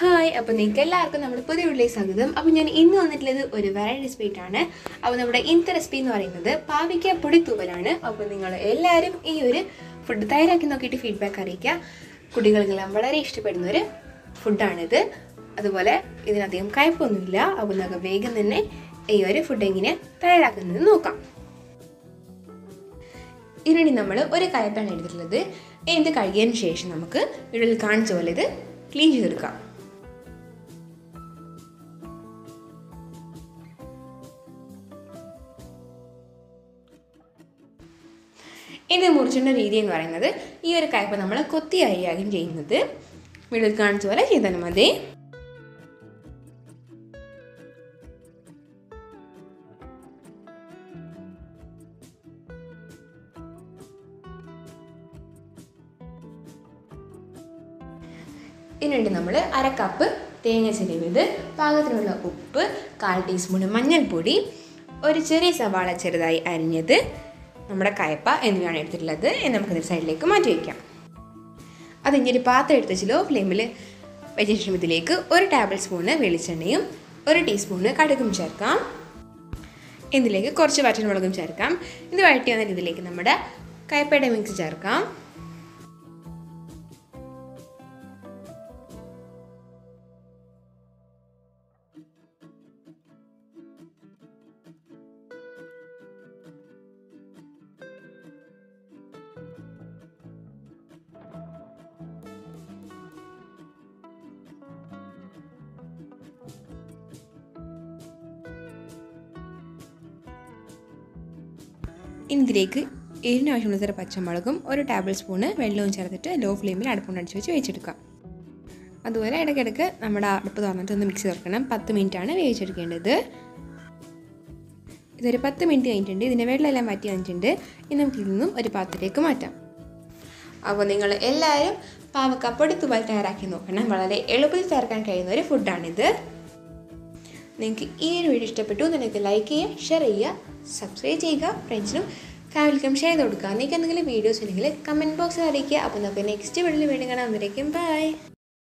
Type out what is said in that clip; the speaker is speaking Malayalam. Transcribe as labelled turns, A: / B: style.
A: ഹായ് അപ്പോൾ നിങ്ങൾക്ക് എല്ലാവർക്കും നമ്മുടെ പുതിയ വീട്ടിലേക്ക് സ്വാഗതം അപ്പോൾ ഞാൻ ഇന്ന് വന്നിട്ടുള്ളത് ഒരു വെറൈറ്റി റെസിപ്പി ആണ് അപ്പോൾ നമ്മുടെ ഇന്നത്തെ റെസിപ്പി എന്ന് പറയുന്നത് പാവിക്ക പൊടി തൂവലാണ് അപ്പോൾ നിങ്ങൾ എല്ലാവരും ഈ ഒരു ഫുഡ് തയ്യാറാക്കി നോക്കിയിട്ട് ഫീഡ്ബാക്ക് അറിയിക്കുക കുട്ടികൾക്കെല്ലാം വളരെ ഇഷ്ടപ്പെടുന്ന ഒരു ഫുഡാണിത് അതുപോലെ ഇതിനധികം കയ്പൊന്നുമില്ല അപ്പോൾ നമുക്ക് വേഗം തന്നെ ഈ ഒരു ഫുഡ് എങ്ങനെ തയ്യാറാക്കുന്നത് നോക്കാം ഇതിനുവേണ്ടി നമ്മൾ ഒരു കയ്പാണ് എടുത്തിട്ടുള്ളത് ഇത് കഴുകിയതിന് ശേഷം നമുക്ക് ഇവിടെ കാണിച്ച പോലെ ഇത് ക്ലീൻ ചെയ്തെടുക്കാം ഇത് മുറിച്ചിൻ്റെ രീതി എന്ന് പറയുന്നത് ഈ ഒരു കയ്പ നമ്മൾ കൊത്തി അരിയാകും ചെയ്യുന്നത് വീട്ടിൽ കാണിച്ച പോലെ ചെയ്താൽ മതി ഇതിനുവേണ്ടി നമ്മൾ അര കപ്പ് തേങ്ങ ചിരവിയത് പാകത്തിനുള്ള ഉപ്പ് കാൽ ടീസ്പൂൺ മഞ്ഞൾപ്പൊടി ഒരു ചെറിയ സവാള ചെറുതായി അരിഞ്ഞത് നമ്മുടെ കയപ്പ എന്നിവയാണ് എടുത്തിട്ടുള്ളത് എന്ന് നമുക്കിത് സൈഡിലേക്ക് മാറ്റി വയ്ക്കാം അത് ഇനി ഒരു പാത്രം എടുത്ത് വെച്ച് ലോ ഫ്ലെയിമിൽ വെച്ച ശേഷം ഇതിലേക്ക് ഒരു ടേബിൾ സ്പൂണ് വെളിച്ചെണ്ണയും ഒരു ടീസ്പൂണ് കടുകും ചേർക്കാം ഇതിലേക്ക് കുറച്ച് വറ്റൻമുളകും ചേർക്കാം ഇത് വഴറ്റി വന്നിട്ട് ഇതിലേക്ക് നമ്മുടെ കയപ്പയുടെ മിക്സ് ചേർക്കാം ഇനി ഇതിലേക്ക് എരിന് ആവശ്യമുള്ള പച്ചമുളകും ഒരു ടേബിൾ സ്പൂണ് വെള്ളവും ചേർത്തിട്ട് ലോ ഫ്ലെയിമിൽ അടുപ്പുകൊണ്ട് അടിച്ച് വെച്ച് വേവിച്ചെടുക്കാം അതുപോലെ ഇടയ്ക്കിടയ്ക്ക് നമ്മുടെ അടുപ്പ് തുറന്നിട്ട് ഒന്ന് മിക്സ് ചേർക്കണം പത്ത് മിനിറ്റാണ് വേവിച്ചെടുക്കേണ്ടത് ഇതൊരു പത്ത് മിനിറ്റ് കഴിഞ്ഞിട്ടുണ്ട് ഇതിൻ്റെ വെള്ളമെല്ലാം മാറ്റി വന്നിട്ടുണ്ട് ഇനി നമുക്ക് ഇതിൽ നിന്നും ഒരു പാത്രത്തിലേക്ക് മാറ്റാം അപ്പോൾ നിങ്ങൾ എല്ലാവരും പാവക്ക പൊടിത്തുപാൽ തയ്യാറാക്കി നോക്കണം വളരെ എളുപ്പത്തിൽ ചേർക്കാൻ കഴിയുന്ന ഒരു ഫുഡാണിത് നിങ്ങൾക്ക് ഈ ഒരു വീഡിയോ ഇഷ്ടപ്പെട്ടു നിങ്ങൾക്ക് ലൈക്ക് ചെയ്യുക ഷെയർ ചെയ്യുക സബ്സ്ക്രൈബ് ചെയ്യുക ഫ്രണ്ട്സിനും ഫാമിലിക്കും ഷെയർ ചെയ്ത് കൊടുക്കുക നിങ്ങൾക്ക് എന്തെങ്കിലും വീഡിയോസ് ഉണ്ടെങ്കിൽ കമൻറ്റ് ബോക്സിൽ അറിയിക്കുക അപ്പോൾ നമുക്ക് നെക്സ്റ്റ് വീഡിയോയിൽ വീണ്ടും കാണാൻ വന്നേക്കും ബൈ